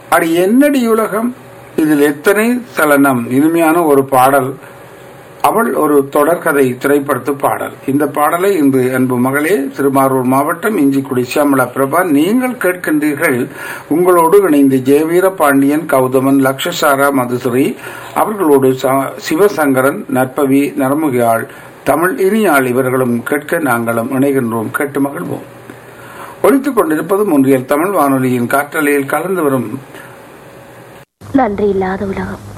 அடி என்னடி உலகம் இதில் எத்தனை சலனம் இனிமையான ஒரு பாடல் அவள் ஒரு தொடர்கதை திரைப்படத்து பாடல் இந்த பாடலை இன்று அன்பு மகளே திருமாரூர் மாவட்டம் இஞ்சிக்குடி சியாமலா பிரபா நீங்கள் கேட்கின்றீர்கள் உங்களோடு இணைந்து ஜெயவீர பாண்டியன் கௌதமன் லக்ஷசாரா மதுசுரி அவர்களோடு ச- சிவசங்கரன் நற்பவி நரமுகியாள் தமிழ் இனியாள் இவர்களும் கேட்க நாங்களும் இணைகின்றோம் கேட்டு மகிழ்வோம் ஒலித்துக் கொண்டிருப்பது ஒன்றியல் தமிழ் வானொலியின் காற்றலையில் கலந்து வரும் நன்றி இல்லாத உலகம்